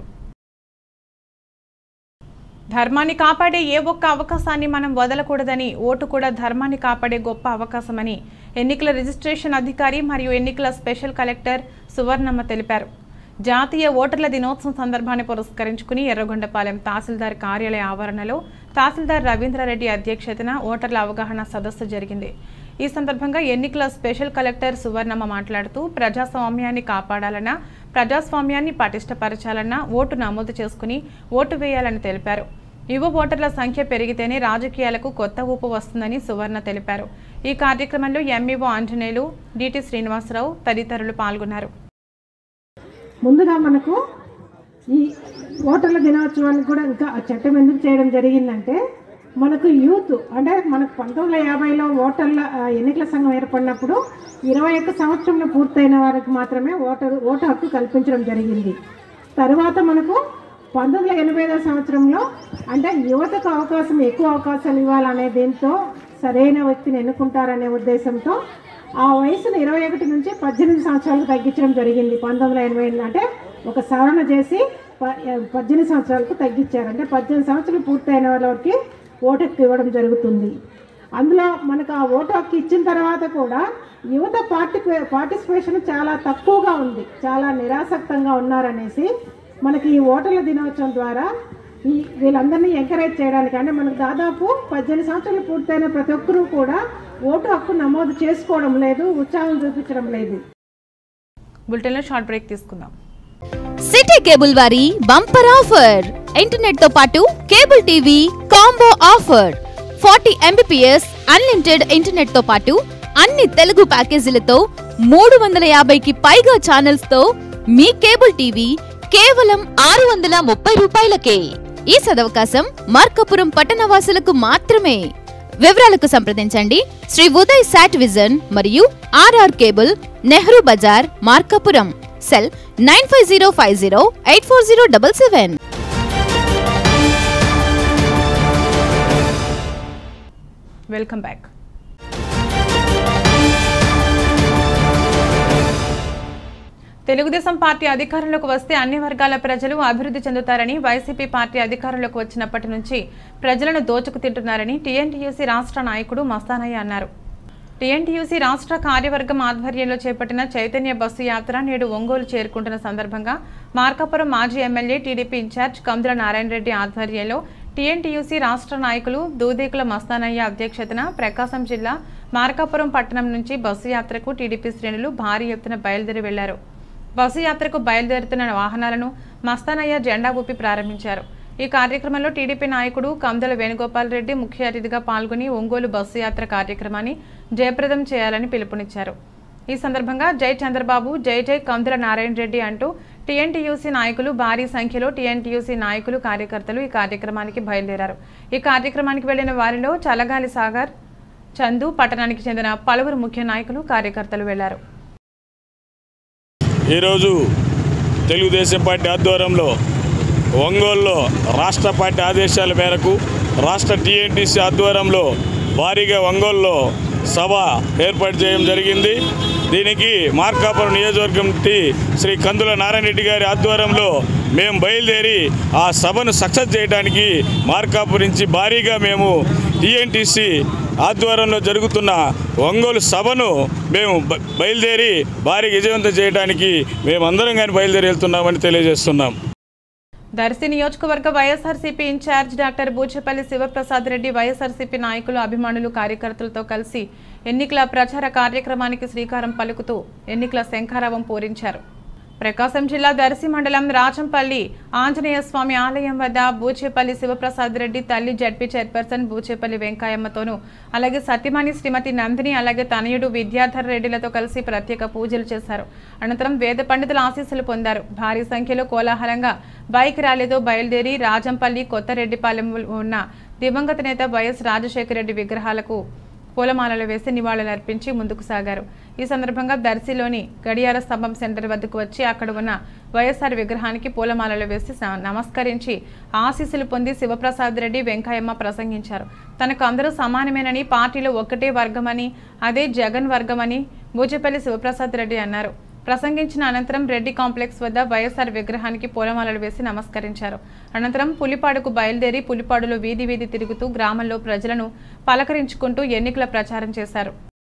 ధర్మాన్ని కాపాడే ఏ ఒక్క అవకాశాన్ని మనం వదలకూడదని ఓటు కూడా ధర్మాన్ని కాపాడే గొప్ప అవకాశమని ఎన్నికల రిజిస్ట్రేషన్ అధికారి మరియు ఎన్నికల స్పెషల్ కలెక్టర్ సువర్ణమ్మ తెలిపారు జాతీయ ఓటర్ల దినోత్సవం సందర్భాన్ని పురస్కరించుకుని ఎర్రగొండపాలెం తహసీల్దార్ కార్యాలయ ఆవరణలో తహసీల్దార్ రవీంద్రారెడ్డి అధ్యక్షతన ఓటర్ల అవగాహన సదస్సు జరిగింది ఈ సందర్భంగా ఎన్నికల స్పెషల్ కలెక్టర్ సువర్ణమ్మ మాట్లాడుతూ ప్రజాస్వామ్యాన్ని కాపాడాలన్నా ప్రజాస్వామ్యాన్ని పటిష్టపరచాలన్నా ఓటు నమోదు చేసుకుని ఓటు వేయాలని తెలిపారు యువ ఓటర్ల సంఖ్య పెరిగితేనే రాజకీయాలకు కొత్త ఊపు వస్తుందని సువర్ణ తెలిపారు ఈ కార్యక్రమంలో ఎంఈఓ ఆంజనేయులు డిటి శ్రీనివాసరావు తదితరులు పాల్గొన్నారు ముందుగా మనకు ఈ ఓటర్ల దినోత్సవానికి కూడా ఇంకా ఆ చట్టం ఎందుకు చేయడం జరిగిందంటే మనకు యూత్ అంటే మనకు పంతొమ్మిది వందల యాభైలో ఓటర్ల ఆ, ఎన్నికల సంఘం ఏర్పడినప్పుడు ఇరవై ఒక్క సంవత్సరంలో పూర్తయిన వారికి మాత్రమే ఓటరు ఓటు హక్కు కల్పించడం జరిగింది తర్వాత మనకు పంతొమ్మిది వందల ఎనభై ఐదో సంవత్సరంలో అంటే యువతకు అవకాశం ఎక్కువ అవకాశాలు ఇవ్వాలనే దీంతో సరైన వ్యక్తిని ఎన్నుకుంటారనే ఉద్దేశంతో ఆ వయసును ఇరవై ఒకటి నుంచి పద్దెనిమిది సంవత్సరాలకు తగ్గించడం జరిగింది పంతొమ్మిది వందల ఎనభై ఎనిమిది అంటే ఒక సవరణ చేసి ప- పద్దెనిమిది సంవత్సరాలకు తగ్గించారు అంటే పద్దెనిమిది సంవత్సరాలు పూర్తయిన వాళ్ళకి ఓటు హక్కు ఇవ్వడం జరుగుతుంది అందులో మనకు ఆ ఓటు హక్కు ఇచ్చిన తర్వాత కూడా యువత పార్టీ పార్టిసిపేషన్ చాలా తక్కువగా ఉంది చాలా నిరాసక్తంగా ఉన్నారనేసి మనకి ఈ ఓటర్ల దినోత్సవం ద్వారా ఈ వీళ్ళందరినీ ఎంకరేజ్ చేయడానికి అంటే మనకు దాదాపు పద్దెనిమిది సంవత్సరాలు పూర్తయిన ప్రతి ఒక్కరూ కూడా ఓటు హక్కు నమోదు చేసుకోవడం లేదు ఉత్సాహం చూపించడం లేదు బులెటిన్లో షార్ట్ బ్రేక్ తీసుకుందాం సిటీ కేబుల్ వారి బంపర్ ఆఫర్ ఇంటర్నెట్ తో పాటు cable TV combo offer forty MBPS unlimited internet తో పాటు అన్ని తెలుగు ప్యాకేజీలతో మూడు వందల యాభైకి పైగా ఛానల్స్ తో మీ కేబుల్ టీవీ కేవలం ఆరు వందల ముప్పై రూపాయలకే ఈ సదవకాశం మార్కపురం పట్టణవాసులకు మాత్రమే వివరాలకు సంప్రదించండి శ్రీ ఉదయ్ శాట్ విజన్ మరియు RR cable Nehru Bazaar Markapuram cell nine five zero five zero eight four zero double seven welcome back Telugudesam party అధికారంలోకి వస్తే అన్ని వర్గాల ప్రజలు అభివృద్ధి చెందుతారని వైసీపీ పార్టీ అధికారంలోకి వచ్చినప్పటి నుంచి ప్రజలను దోచుకు తింటున్నారని టీఎన్టీయూసీ రాష్ట్ర నాయకుడు మస్తానయ్య అన్నారు టీఎన్టీయూసీ రాష్ట్ర కార్యవర్గం ఆధ్వర్యంలో చేపట్టిన చైతన్య బస్సు యాత్ర నేడు ఒంగోలు చేరుకుంటున్న సందర్భంగా మార్కాపురం మాజీ MLA TDP incharge Kandula Narayana Reddy ఆధ్వర్యంలో టీఎన్టీయూసీ రాష్ట్ర నాయకులు దూదేకుల మస్తానయ్య అధ్యక్షతన ప్రకాశం జిల్లా మార్కాపురం పట్టణం నుంచి బస్సు యాత్రకు టీడీపీ శ్రేణులు భారీ ఎత్తున బయలుదేరి వెళ్లారు బస్సు యాత్రకు బయలుదేరుతున్న వాహనాలను మస్తానయ్య జెండా ఊపి ప్రారంభించారు ఈ కార్యక్రమంలో టీడీపీ నాయకుడు కందల వేణుగోపాల్ రెడ్డి ముఖ్య అతిథిగా పాల్గొని ఒంగోలు బస్సు యాత్ర కార్యక్రమాన్ని జయప్రదం చేయాలని పిలుపునిచ్చారు ఈ సందర్భంగా జై చంద్రబాబు జై జై కందుల నారాయణ రెడ్డి అంటూ టీఎన్టీయూసీ నాయకులు భారీ సంఖ్యలో టీఎన్టీయూసీ నాయకులు కార్యకర్తలు ఈ కార్యక్రమానికి బయలుదేరారు ఈ కార్యక్రమానికి వెళ్లిన వారిలో చలగాలి సాగర్ చందు పట్టణానికి చెందిన పలువురు ముఖ్య నాయకులు కార్యకర్తలు వెళ్లారు ఈరోజు తెలుగుదేశం పార్టీ ఆధ్వర్యంలో ఒంగోలులో రాష్ట్ర పార్టీ ఆదేశాల మేరకు రాష్ట్ర టీఎన్టీసీ ఆధ్వర్యంలో భారీగా ఒంగోలులో సభ ఏర్పాటు చేయడం జరిగింది దీనికి మార్కాపురం నియోజకవర్గం టి శ్రీ కందుల నారాయణ రెడ్డి గారి ఆధ్వర్యంలో మేము బయలుదేరి ఆ సభను సక్సెస్ చేయడానికి మార్కాపురం నుంచి భారీగా మేము టీఎన్టీసీ ఆధ్వర్యంలో జరుగుతున్న ఒంగోలు సభను మేము బ- బయలుదేరి భారీ విజయవంతం చేయడానికి మేమందరం కానీ బయలుదేరి వెళ్తున్నామని తెలియజేస్తున్నాం దర్శి నియోజకవర్గ YSRCP incharge doctor Buchapalli Sivaprasad Reddy YSRCP నాయకులు అభిమానులు కార్యకర్తలతో కలిసి ఎన్నికల ప్రచార కార్యక్రమానికి శ్రీకారం పలుకుతూ ఎన్నికల శంఖారావం పూరించారు ప్రకాశం జిల్లా దర్శి మండలం రాచంపల్లి ఆంజనేయ స్వామి ఆలయం వద్ద బూచేపల్లి శివప్రసాద్ రెడ్డి తల్లి జడ్పీ చైర్పర్సన్ బూచేపల్లి వెంకయ్యమ్మతోనూ అలాగే సత్యమణి శ్రీమతి నందిని అలాగే తనయుడు విద్యాధర్ రెడ్డిలతో కలిసి ప్రత్యేక పూజలు చేశారు అనంతరం వేద పండితుల ఆశీస్సులు పొందారు భారీ సంఖ్యలో కోలాహలంగా బైక్ ర్యాలీతో బయలుదేరి రాజంపల్లి కొత్తరెడ్డిపాలెం ఉన్న దివంగత నేత వైఎస్ రాజశేఖర రెడ్డి విగ్రహాలకు పూలమాలలు వేసి నివాళులర్పించి ముందుకు సాగారు ఈ సందర్భంగా దర్శిలోని గడియార స్తంభం సెంటర్ వద్దకు వచ్చి అక్కడ ఉన్న వైఎస్ఆర్ విగ్రహానికి పూలమాలలు వేసి స- నమస్కరించి ఆశీస్సులు పొంది శివప్రసాద్ రెడ్డి వెంకయ్యమ్మ ప్రసంగించారు తనకు అందరూ సమానమేనని పార్టీలో ఒక్కటే వర్గమని అదే జగన్ వర్గమని బూజపల్లి శివప్రసాద్ రెడ్డి అన్నారు ప్రసంగించిన అనంతరం రెడ్డి కాంప్లెక్స్ వద్ద వైఎస్ఆర్ విగ్రహానికి పూలమాలలు వేసి నమస్కరించారు అనంతరం పులిపాడుకు బయలుదేరి పులిపాడులో వీధి వీధి తిరుగుతూ గ్రామంలో ప్రజలను పలకరించుకుంటూ ఎన్నికల ప్రచారం చేశారు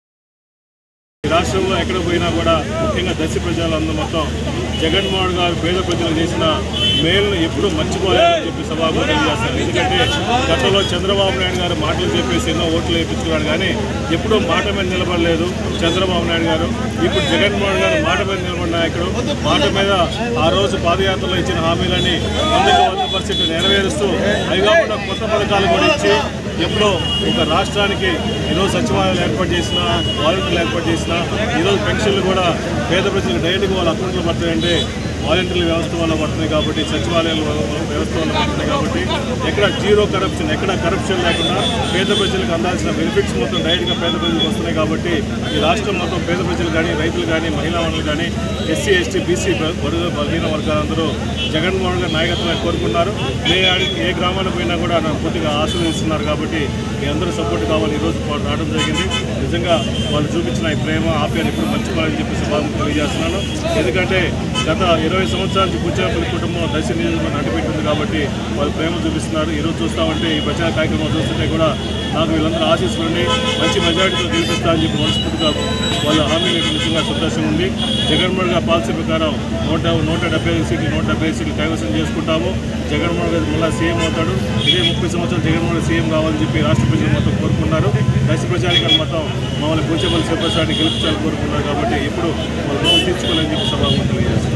ఈ రాష్ట్రంలో ఎక్కడ పోయినా కూడా ముఖ్యంగా దశ ప్రజలందరూ మొత్తం జగన్మోహన్ గారు పేద ప్రజలు చేసిన మేలును ఎప్పుడూ మర్చిపోలేదని చెప్పి సభాపతి చేస్తారు ఎందుకంటే గతంలో చంద్రబాబు నాయుడు గారు మాటలు చెప్పేసి ఎన్నో ఓట్లు వేయించుకున్నాడు కానీ ఎప్పుడూ మాట మీద నిలబడలేదు చంద్రబాబు నాయుడు గారు ఇప్పుడు జగన్మోహన్ గారు మాట మీద నిలబడిన నాయకుడు మాట మీద ఆ రోజు పాదయాత్రలో ఇచ్చిన హామీలని వందకు వంద పర్సెంట్ నెరవేరుస్తూ అవి కాకుండా కొత్త పథకాలు కూడా ఇచ్చి ఎప్పుడో ఒక రాష్ట్రానికి ఈరోజు సచివాలయాలు ఏర్పాటు చేసిన వాలంటీర్లు ఏర్పాటు చేసిన ఈరోజు పెన్షన్లు కూడా పేద ప్రజలకు డైరెక్ట్గా వాళ్ళ అకౌంట్లో పడతాయంటే వాలంటీర్ల వ్యవస్థ వల్ల పడుతున్నాయి కాబట్టి సచివాలయాల వల్ల- వ్యవస్థ వల్ల పడుతున్నాయి కాబట్టి ఎక్కడ జీరో కరప్షన్ ఎక్కడ కరప్షన్ లేకుండా పేద ప్రజలకు అందాల్సిన బెనిఫిట్స్ మొత్తం డైరెక్ట్గా పేద ప్రజలకు వస్తున్నాయి కాబట్టి ఈ రాష్ట్రం మొత్తం పేద ప్రజలు కానీ రైతులు కానీ మహిళా మనులు కానీ ఎస్సీ ఎస్టీ బీసీ బడుగు బలహీన వర్గాలందరూ జగన్మోహన్ గారి నాయకత్వం కోరుకున్నారు ఏ ఆడి- ఏ గ్రామానికి పోయినా కూడా నాకు పూర్తిగా ఆశీర్వదిస్తున్నారు కాబట్టి మీ అందరూ సపోర్ట్ కావాలి ఈరోజు వాళ్ళు రావడం జరిగింది నిజంగా వాళ్ళు చూపించిన ఈ ప్రేమ ఆప్యాన్ని ఇప్పుడు మర్చిపోవాలని చెప్పేసి బాబు తెలియజేస్తున్నాను ఎందుకంటే గత ఇరవై సంవత్సరాల నుంచి కూర్చోపల్లి కుటుంబం దశ నియోజకవర్గం నడిపెట్టింది కాబట్టి వాళ్ళు ప్రేమ చూపిస్తున్నారు ఈరోజు చూస్తామంటే ఈ ప్రచార కార్యక్రమం చూస్తుంటే కూడా నాకు వీళ్ళందరూ ఆశీస్సులుండి మంచి మెజారిటీతో గెలిపిస్తా అని చెప్పి మనస్ఫూర్తిగా వాళ్ళ హామీ మీకు నిజంగా సంతోషం ఉంది జగన్మోహన్ గారి పాలసీ ప్రకారం నూట నూట డెబ్బై ఐదు సీట్లు నూట డెబ్బై ఐదు సీట్లు కైవసం చేసుకుంటాము జగన్మోహన్ గారు మళ్ళీ సీఎం అవుతాడు ఇదే ముప్పై సంవత్సరాలు జగన్మోహన్ గారు సీఎం కావాలని చెప్పి రాష్ట్ర ప్రజలు మొత్తం కోరుకున్నారు దశ ప్రజానికలు మొత్తం మమ్మల్ని కూర్చోబల్లి శివప్రసాద్ని గెలిపించాలని కోరుకున్నారు కాబట్టి ఇప్పుడు వాళ్ళు రుణం తీర్చుకోవాలని చెప్పి సభాముఖం తెలియజేస్తారు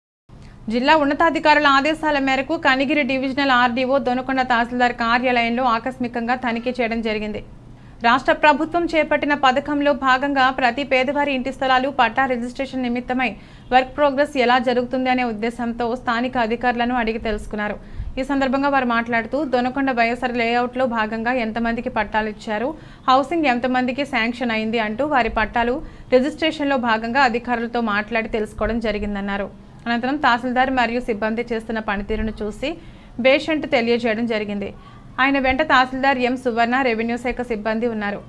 జిల్లా ఉన్నతాధికారుల ఆదేశాల మేరకు కనిగిరి డివిజనల్ ఆర్డీఓ దొనకొండ తహసీల్దార్ కార్యాలయంలో ఆకస్మికంగా తనిఖీ చేయడం జరిగింది రాష్ట్ర ప్రభుత్వం చేపట్టిన పథకంలో భాగంగా ప్రతి పేదవారి ఇంటి స్థలాలు పట్టా రిజిస్ట్రేషన్ నిమిత్తమై వర్క్ ప్రోగ్రెస్ ఎలా జరుగుతుంది అనే ఉద్దేశంతో స్థానిక అధికారులను అడిగి తెలుసుకున్నారు ఈ సందర్భంగా వారు మాట్లాడుతూ దొనకొండ వైఎస్ఆర్ లేఅవుట్లో భాగంగా ఎంతమందికి పట్టాలు ఇచ్చారు హౌసింగ్ ఎంతమందికి శాంక్షన్ అయింది అంటూ వారి పట్టాలు రిజిస్ట్రేషన్లో భాగంగా అధికారులతో మాట్లాడి తెలుసుకోవడం జరిగిందన్నారు అనంతరం తహసీల్దార్ మరియు సిబ్బంది చేస్తున్న పనితీరును చూసి బేషంట్ తెలియజేయడం జరిగింది ఆయన వెంట తహసీల్దార్ ఎం సువర్ణ రెవెన్యూ శాఖ సిబ్బంది ఉన్నారు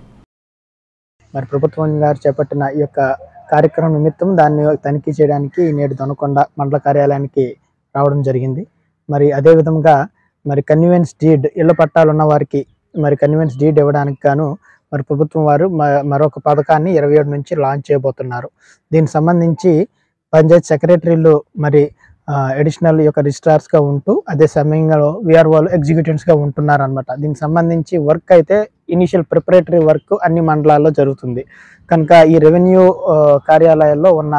మరి ప్రభుత్వం గారు చేపట్టిన ఈ యొక్క కార్యక్రమం నిమిత్తం దాన్ని తనిఖీ చేయడానికి నేడు దొనకొండ మండల కార్యాలయానికి రావడం జరిగింది మరి అదే విధంగా మరి కన్వీనియన్స్ డీడ్ ఇళ్ల పట్టాలు ఉన్న వారికి మరి కన్వీనియన్స్ డీడ్ ఇవ్వడానికి గాను మరి ప్రభుత్వం వారు మ- మరొక పథకాన్ని ఇరవై ఏడు నుంచి లాంచ్ చేయబోతున్నారు దీనికి సంబంధించి పంచాయత్ సెక్రటరీలు మరి అడిషనల్ యొక్క రిజిస్ట్రార్స్గా ఉంటూ అదే సమయంలో విఆర్ఓలు ఎగ్జిక్యూటివ్స్గా ఉంటున్నారు అనమాట దీనికి సంబంధించి వర్క్ అయితే ఇనిషియల్ ప్రిపరేటరీ వర్క్ అన్ని మండలాల్లో జరుగుతుంది కనుక ఈ రెవెన్యూ ఆ, కార్యాలయాల్లో ఉన్న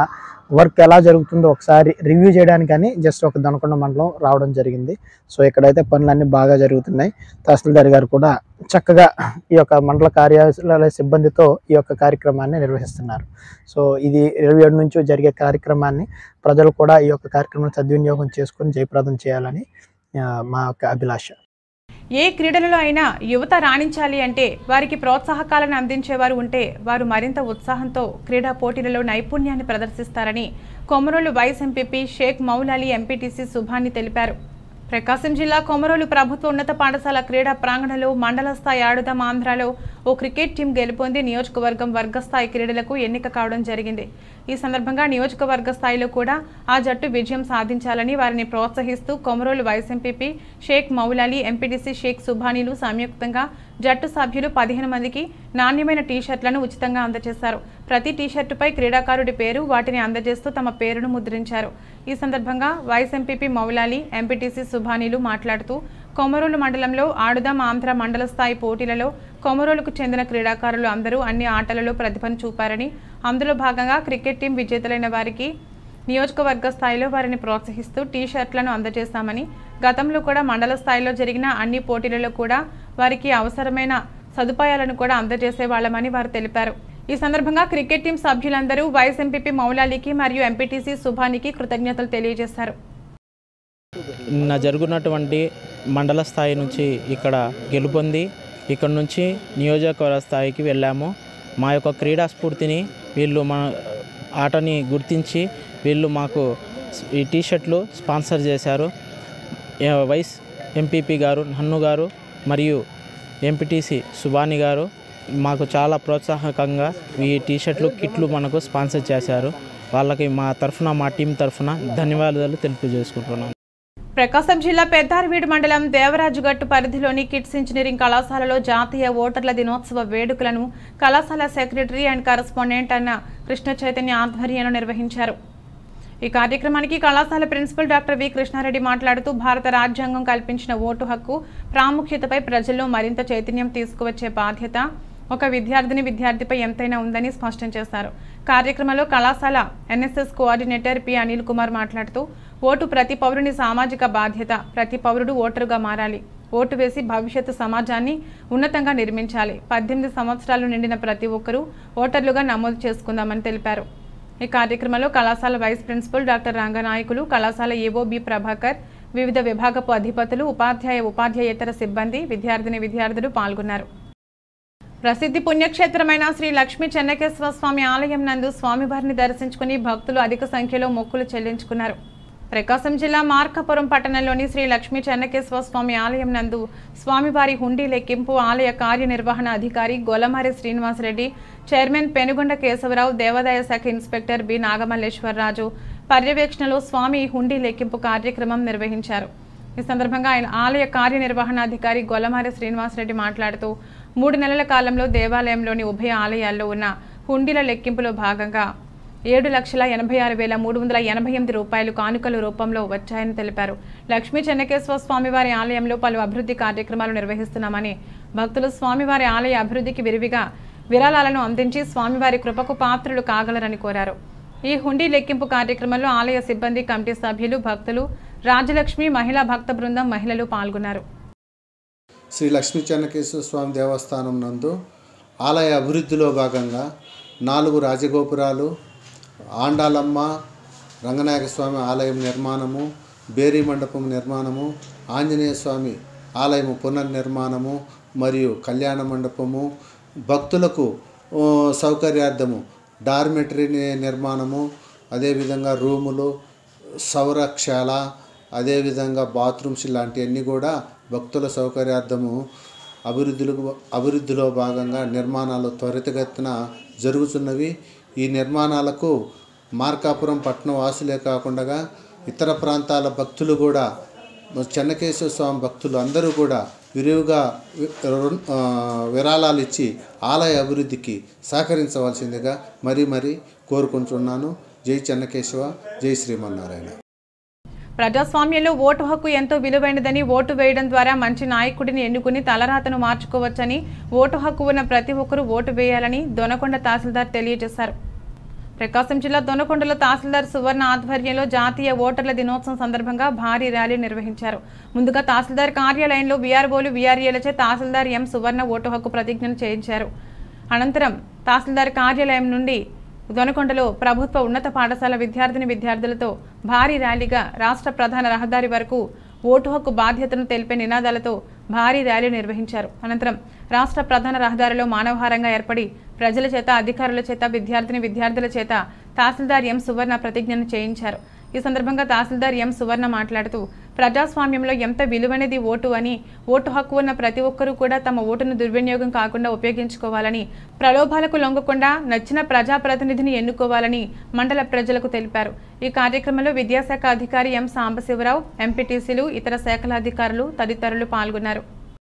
వర్క్ ఎలా జరుగుతుందో ఒకసారి రివ్యూ చేయడానికి కానీ జస్ట్ ఒక దొనకొండ మండలం రావడం జరిగింది సో ఇక్కడైతే పనులన్నీ బాగా జరుగుతున్నాయి తహసీల్దార్ గారు కూడా చక్కగా ఈ యొక్క మండల కార్యాలయ సిబ్బందితో ఈ యొక్క కార్యక్రమాన్ని నిర్వహిస్తున్నారు సో ఇది ఇరవై ఏడు నుంచి జరిగే కార్యక్రమాన్ని ప్రజలు కూడా ఈ యొక్క కార్యక్రమాన్ని సద్వినియోగం చేసుకొని జయప్రదం చేయాలని ఆ, మా యొక్క అభిలాష ఏ క్రీడలలో అయినా యువత రాణించాలి అంటే వారికి ప్రోత్సాహకాలను అందించేవారు ఉంటే వారు మరింత ఉత్సాహంతో క్రీడా పోటీలలో నైపుణ్యాన్ని ప్రదర్శిస్తారని Komarolu vice MPP Shaik Moulali MPTC Subhani తెలిపారు ప్రకాశం జిల్లా కొమరోలు ప్రభుత్వ ఉన్నత పాఠశాల క్రీడా ప్రాంగణంలో మండల స్థాయి ఆడుదాం ఆంధ్రాలో ఓ క్రికెట్ టీం గెలుపొంది నియోజకవర్గం వర్గస్థాయి క్రీడలకు ఎన్నిక కావడం జరిగింది ఈ సందర్భంగా నియోజకవర్గ స్థాయిలో కూడా ఆ జట్టు విజయం సాధించాలని వారిని ప్రోత్సహిస్తూ Komarolu vice MPP Shaik Moulali MPTC Shaik సుభానీలు సంయుక్తంగా జట్టు సభ్యులు పదిహేను మందికి నాణ్యమైన టీషర్ట్లను ఉచితంగా అందజేశారు ప్రతి టీషర్టుపై క్రీడాకారుడి పేరు వాటిని అందజేస్తూ తమ పేరును ముద్రించారు ఈ సందర్భంగా వైస్ ఎంపీపీ మౌలాలి ఎంపీటీసీ సుభానీలు మాట్లాడుతూ కొమరోలు మండలంలో ఆడుదాం ఆంధ్ర మండల స్థాయి పోటీలలో కొమరోలుకు చెందిన క్రీడాకారులు అందరూ అన్ని ఆటలలో ప్రతిభను చూపారని అందులో భాగంగా క్రికెట్ టీం విజేతలైన వారికి నియోజకవర్గ స్థాయిలో వారిని ప్రోత్సహిస్తూ టీ షర్ట్లను అందజేశామని గతంలో కూడా మండల స్థాయిలో జరిగిన అన్ని పోటీలలో కూడా వారికి అవసరమైన సదుపాయాలను కూడా అందజేసే వాళ్ళమని వారు తెలిపారు ఈ సందర్భంగా క్రికెట్ టీం సభ్యులందరూ వైస్ ఎంపీపీ మౌలాలికి మరియు ఎంపీటీసీ సుభానికి కృతజ్ఞతలు తెలియజేశారు నిన్న జరుగుతున్నటువంటి మండల స్థాయి నుంచి ఇక్కడ గెలుపొంది ఇక్కడ నుంచి నియోజకవర్గ స్థాయికి వెళ్ళాము మా యొక్క క్రీడా స్ఫూర్తిని వీళ్ళు మా ఆటని గుర్తించి వీళ్ళు మాకు ఈ టీషర్ట్లు స్పాన్సర్ చేశారు ఏ- వైస్ ఎంపీపీ గారు నన్ను గారు మరియు ఎంపీటీసీ సుబాని గారు మాకు చాలా ప్రోత్సాహకంగా ఈ టీషర్ట్లు కిట్లు మనకు స్పాన్సర్ చేశారు వాళ్ళకి మా తరఫున మా టీం తరఫున ధన్యవాదాలు తెలియజేసుకుంటున్నాను ప్రకాశం జిల్లా పెద్దారవీడు మండలం దేవరాజుగట్టు పరిధిలోని కిడ్స్ ఇంజనీరింగ్ కళాశాలలో జాతీయ ఓటర్ల దినోత్సవ వేడుకలను కళాశాల సెక్రటరీ అండ్ కరస్పాండెంట్ అన్న కృష్ణ చైతన్య ఆధ్వర్యంలో నిర్వహించారు ఈ కార్యక్రమానికి కళాశాల ప్రిన్సిపల్ డాక్టర్ వి కృష్ణారెడ్డి మాట్లాడుతూ భారత రాజ్యాంగం కల్పించిన ఓటు హక్కు ప్రాముఖ్యతపై ప్రజల్లో మరింత చైతన్యం తీసుకువచ్చే బాధ్యత ఒక విద్యార్థిని విద్యార్థిపై ఎంతైనా ఉందని స్పష్టం చేశారు కార్యక్రమంలో కళాశాల NSS coordinator P Anil Kumar మాట్లాడుతూ ఓటు ప్రతి పౌరుని సామాజిక బాధ్యత ప్రతి పౌరుడు ఓటరుగా మారాలి ఓటు వేసి భవిష్యత్తు సమాజాన్ని ఉన్నతంగా నిర్మించాలి పద్దెనిమిది సంవత్సరాలు నిండిన ప్రతి ఒక్కరూ ఓటర్లుగా నమోదు చేసుకుందామని తెలిపారు ఈ కార్యక్రమంలో కళాశాల వైస్ ప్రిన్సిపల్ డాక్టర్ రంగనాయకులు కళాశాల ఏవో బి ప్రభాకర్ వివిధ విభాగపు అధిపతులు ఉపాధ్యాయ ఉపాధ్యాయేతర సిబ్బంది విద్యార్థిని విద్యార్థులు పాల్గొన్నారు ప్రసిద్ధి పుణ్యక్షేత్రమైన శ్రీ లక్ష్మీ చెన్నకేశ్వర స్వామి ఆలయం నందు స్వామివారిని దర్శించుకుని భక్తులు అధిక సంఖ్యలో మొక్కులు చెల్లించుకున్నారు ప్రకాశం జిల్లా మార్కాపురం పట్టణంలోని శ్రీ లక్ష్మీ చెన్నకేశ్వర స్వామి ఆలయం నందు స్వామివారి హుండీ లెక్కింపు ఆలయ కార్యనిర్వహణ అధికారి గొలమారి శ్రీనివాసరెడ్డి చైర్మన్ పెనుగొండ కేశవరావు దేవాదాయ శాఖ ఇన్స్పెక్టర్ బి నాగమల్లేశ్వరరాజు పర్యవేక్షణలో స్వామి హుండీ లెక్కింపు కార్యక్రమం నిర్వహించారు ఈ సందర్భంగా ఆయన ఆలయ కార్యనిర్వహణాధికారి గొల్లమారి శ్రీనివాసరెడ్డి మాట్లాడుతూ మూడు నెలల కాలంలో దేవాలయంలోని ఉభయ ఆలయాల్లో ఉన్న హుండీల లెక్కింపులో భాగంగా ఏడు లక్షల ఎనభై ఆరు వేల మూడు వందల ఎనభై ఎనిమిది రూపాయలు కానుకల రూపంలో వచ్చాయని తెలిపారు లక్ష్మీ చెన్నకేశ్వర స్వామివారి ఆలయంలో పలు అభివృద్ధి కార్యక్రమాలు నిర్వహిస్తున్నామని భక్తులు స్వామివారి ఆలయ అభివృద్ధికి విరివిగా విరాళాలను అందించి స్వామివారి కృపకు పాత్రులు కాగలరని కోరారు ఈ హుండీ లెక్కింపు కార్యక్రమంలో ఆలయ సిబ్బంది కమిటీ సభ్యులు భక్తులు రాజలక్ష్మి మహిళా భక్త బృందం మహిళలు పాల్గొన్నారు శ్రీ లక్ష్మీ చెన్నకేశ్వర స్వామి దేవస్థానం నందు ఆలయ అభివృద్ధిలో భాగంగా నాలుగు రాజగోపురాలు ఆండాలమ్మ రంగనాయక స్వామి ఆలయం నిర్మాణము బేరీ మండపం నిర్మాణము ఆంజనేయ స్వామి ఆలయము పునర్నిర్మాణము మరియు కళ్యాణ మండపము భక్తులకు ఓ, సౌకర్యార్థము డార్మెటరీ ని- నిర్మాణము అదేవిధంగా రూములు సంరక్షాల అదేవిధంగా బాత్రూమ్స్ ఇలాంటివన్నీ కూడా భక్తుల సౌకర్యార్థము అభివృద్ధిలో అభివృద్ధిలో భాగంగా నిర్మాణాలు త్వరితగతిన జరుగుతున్నవి ఈ నిర్మాణాలకు మార్కాపురం పట్టణ వాసులే కాకుండా ఇతర ప్రాంతాల భక్తులు కూడా చెన్నకేశ్వర స్వామి భక్తులు అందరూ కూడా విరివిగా వి- రుణ- ఆ, విరాళాలు ఇచ్చి ఆలయ అభివృద్ధికి సహకరించవలసిందిగా మరీ మరీ కోరుకుంటున్నాను జై చెన్నకేశవ జై శ్రీమన్నారాయణ ప్రజాస్వామ్యంలో ఓటు హక్కు ఎంతో విలువైనదని ఓటు వేయడం ద్వారా మంచి నాయకుడిని ఎన్నుకుని తలరాతను మార్చుకోవచ్చని ఓటు హక్కు ఉన్న ప్రతి ఒక్కరూ ఓటు వేయాలని దొనకొండ తహసీల్దార్ తెలియజేశారు ప్రకాశం జిల్లా దొనకొండలో తహసీల్దార్ సువర్ణ ఆధ్వర్యంలో జాతీయ ఓటర్ల దినోత్సవం సందర్భంగా భారీ ర్యాలీ నిర్వహించారు ముందుగా తహసీల్దార్ కార్యాలయంలో వీఆర్ఓలు వీఆర్ఏలచే తహసీల్దార్ ఎం సువర్ణ ఓటు హక్కు ప్రతిజ్ఞను చేయించారు అనంతరం తహసీల్దార్ కార్యాలయం నుండి దొనకొండలో ప్రభుత్వ ఉన్నత పాఠశాల విద్యార్థిని విద్యార్థులతో భారీ ర్యాలీగా రాష్ట్ర ప్రధాన రహదారి వరకు ఓటు హక్కు బాధ్యతను తెలిపే నినాదాలతో భారీ ర్యాలీ నిర్వహించారు అనంతరం రాష్ట్ర ప్రధాన రహదారిలో మానవహారంగా ఏర్పడి ప్రజల చేత అధికారుల చేత విద్యార్థిని విద్యార్థుల చేత తహసీల్దార్ ఎం సువర్ణ ప్రతిజ్ఞను చేయించారు ఈ సందర్భంగా తహసీల్దార్ ఎం సువర్ణ మాట్లాడుతూ ప్రజాస్వామ్యంలో ఎంత విలువైనది ఓటు అని ఓటు హక్కు ఉన్న ప్రతి ఒక్కరూ కూడా తమ ఓటును దుర్వినియోగం కాకుండా ఉపయోగించుకోవాలని ప్రలోభాలకు లొంగకుండా నచ్చిన ప్రజాప్రతినిధిని ఎన్నుకోవాలని మండల ప్రజలకు తెలిపారు ఈ కార్యక్రమంలో విద్యాశాఖ అధికారి ఎం సాంబశివరావు ఎంపీటీసీలు ఇతర శాఖల అధికారులు తదితరులు పాల్గొన్నారు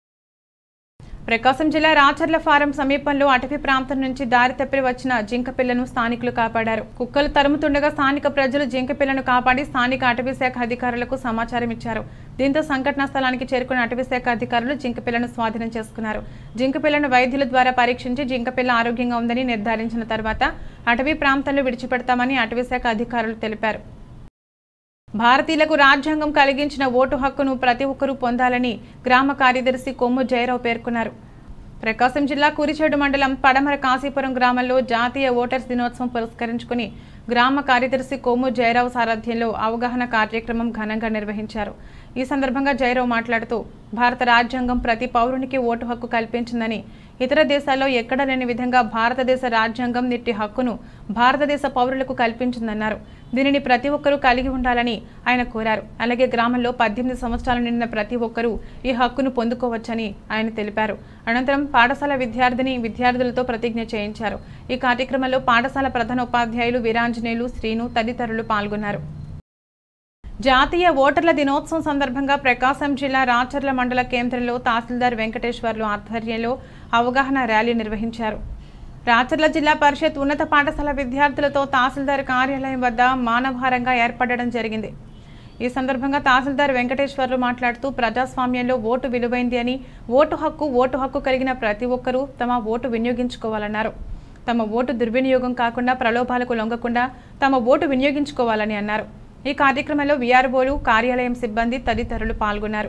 ప్రకాశం జిల్లా రాచర్ల ఫారం సమీపంలో అటవీ ప్రాంతం నుంచి దారి తప్పి వచ్చిన జింక పిల్లను స్థానికులు కాపాడారు కుక్కలు తరుముతుండగా స్థానిక ప్రజలు జింక పిల్లను కాపాడి స్థానిక అటవీ శాఖ అధికారులకు సమాచారం ఇచ్చారు దీంతో సంఘటనా స్థలానికి చేరుకున్న అటవీ శాఖ అధికారులు జింక పిల్లను స్వాధీనం చేసుకున్నారు జింక పిల్లను వైద్యుల ద్వారా పరీక్షించి జింక పిల్ల ఆరోగ్యంగా ఉందని నిర్ధారించిన తర్వాత అటవీ ప్రాంతంలో విడిచిపెడతామని అటవీ శాఖ అధికారులు తెలిపారు భారతీయులకు రాజ్యాంగం కలిగించిన ఓటు హక్కును ప్రతి ఒక్కరూ పొందాలని గ్రామ కార్యదర్శి కొమ్ము జయరావు పేర్కొన్నారు ప్రకాశం జిల్లా కురిచేడు మండలం పడమర కాశీపురం గ్రామంలో జాతీయ ఓటర్స్ దినోత్సవం పురస్కరించుకుని గ్రామ కార్యదర్శి కొమ్ము జయరావు సారథ్యంలో అవగాహన కార్యక్రమం ఘనంగా నిర్వహించారు ఈ సందర్భంగా జయరావు మాట్లాడుతూ భారత రాజ్యాంగం ప్రతి పౌరునికి ఓటు హక్కు కల్పించిందని ఇతర దేశాల్లో ఎక్కడ లేని విధంగా భారతదేశ రాజ్యాంగం నిట్టి హక్కును భారతదేశ పౌరులకు కల్పించిందన్నారు దీనిని ప్రతి ఒక్కరూ కలిగి ఉండాలని ఆయన కోరారు అలాగే గ్రామంలో పద్దెనిమిది సంవత్సరాలు నిండిన ప్రతి ఒక్కరూ ఈ హక్కును పొందుకోవచ్చని ఆయన తెలిపారు అనంతరం పాఠశాల విద్యార్థిని విద్యార్థులతో ప్రతిజ్ఞ చేయించారు ఈ కార్యక్రమంలో పాఠశాల ప్రధాన ఉపాధ్యాయులు వీరాంజనేయులు శ్రీను తదితరులు పాల్గొన్నారు జాతీయ ఓటర్ల దినోత్సవం సందర్భంగా ప్రకాశం జిల్లా రాచర్ల మండల కేంద్రంలో తహసీల్దార్ వెంకటేశ్వర్లు ఆధ్వర్యంలో అవగాహన ర్యాలీ నిర్వహించారు రాచర్ల జిల్లా పరిషత్ ఉన్నత పాఠశాల విద్యార్థులతో తహసీల్దార్ కార్యాలయం వద్ద మానవహారంగా ఏర్పడడం జరిగింది ఈ సందర్భంగా తహసీల్దార్ వెంకటేశ్వర్లు మాట్లాడుతూ ప్రజాస్వామ్యంలో ఓటు విలువైంది అని ఓటు హక్కు ఓటు హక్కు కలిగిన ప్రతి ఒక్కరూ తమ ఓటు వినియోగించుకోవాలన్నారు తమ ఓటు దుర్వినియోగం కాకుండా ప్రలోభాలకు లొంగకుండా తమ ఓటు వినియోగించుకోవాలని అన్నారు ఈ కార్యక్రమంలో వీఆర్ఓలు కార్యాలయం సిబ్బంది తదితరులు పాల్గొన్నారు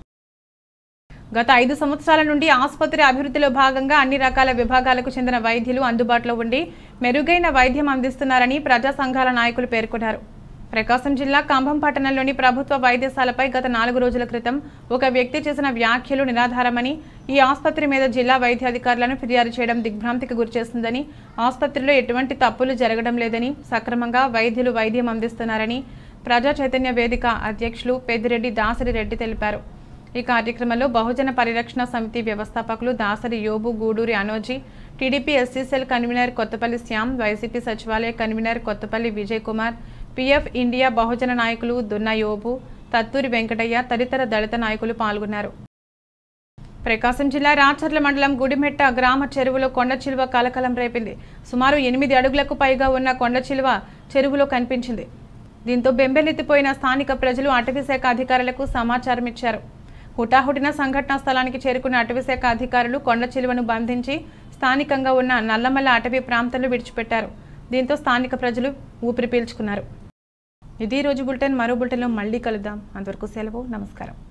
గత ఐదు సంవత్సరాల నుండి ఆసుపత్రి అభివృద్ధిలో భాగంగా అన్ని రకాల విభాగాలకు చెందిన వైద్యులు అందుబాటులో ఉండి మెరుగైన వైద్యం అందిస్తున్నారని ప్రజా సంఘాల నాయకులు పేర్కొన్నారు ప్రకాశం జిల్లా కంభం పట్టణంలోని ప్రభుత్వ వైద్యశాలపై గత నాలుగు రోజుల క్రితం ఒక వ్యక్తి చేసిన వ్యాఖ్యలు నిరాధారమని ఈ ఆసుపత్రి మీద జిల్లా వైద్యాధికారులను ఫిర్యాదు చేయడం దిగ్భ్రాంతికి గురిచేస్తుందని ఆసుపత్రిలో ఎటువంటి తప్పులు జరగడం లేదని సక్రమంగా వైద్యులు వైద్యం అందిస్తున్నారని ప్రజా చైతన్య వేదిక అధ్యక్షులు పెద్దిరెడ్డి దాసరి రెడ్డి తెలిపారు ఈ కార్యక్రమంలో బహుజన పరిరక్షణ సమితి వ్యవస్థాపకులు Dasari Yobu Gooduri Anoji TDP SC cell convener Kothapalli Shyam YCP సచివాలయ convener Kothapalli Vijay Kumar PF India Bahujan నాయకులు దున్న యోబు తత్తూరి వెంకటయ్య తదితర దళిత నాయకులు పాల్గొన్నారు ప్రకాశం జిల్లా రాచర్ల మండలం గుడిమెట్ట గ్రామ చెరువులో కొండ చిలువ కలకలం రేపింది సుమారు ఎనిమిది అడుగులకు పైగా ఉన్న కొండ చిలువ చెరువులో కనిపించింది దీంతో బెంబెలెత్తిపోయిన స్థానిక ప్రజలు అటవీశాఖ అధికారులకు సమాచారం ఇచ్చారు హుటాహుటిన సంఘటనా స్థలానికి చేరుకున్న అటవీశాఖ అధికారులు కొండ చిలువను బంధించి స్థానికంగా ఉన్న నల్లమల్ల అటవీ ప్రాంతంలో విడిచిపెట్టారు దీంతో స్థానిక ప్రజలు ఊపిరి పీల్చుకున్నారు ఇది ఈ రోజు బులెటిన్ మరో బులెటిన్లో మళ్ళీ కలుద్దాం అంతవరకు సెలవు నమస్కారం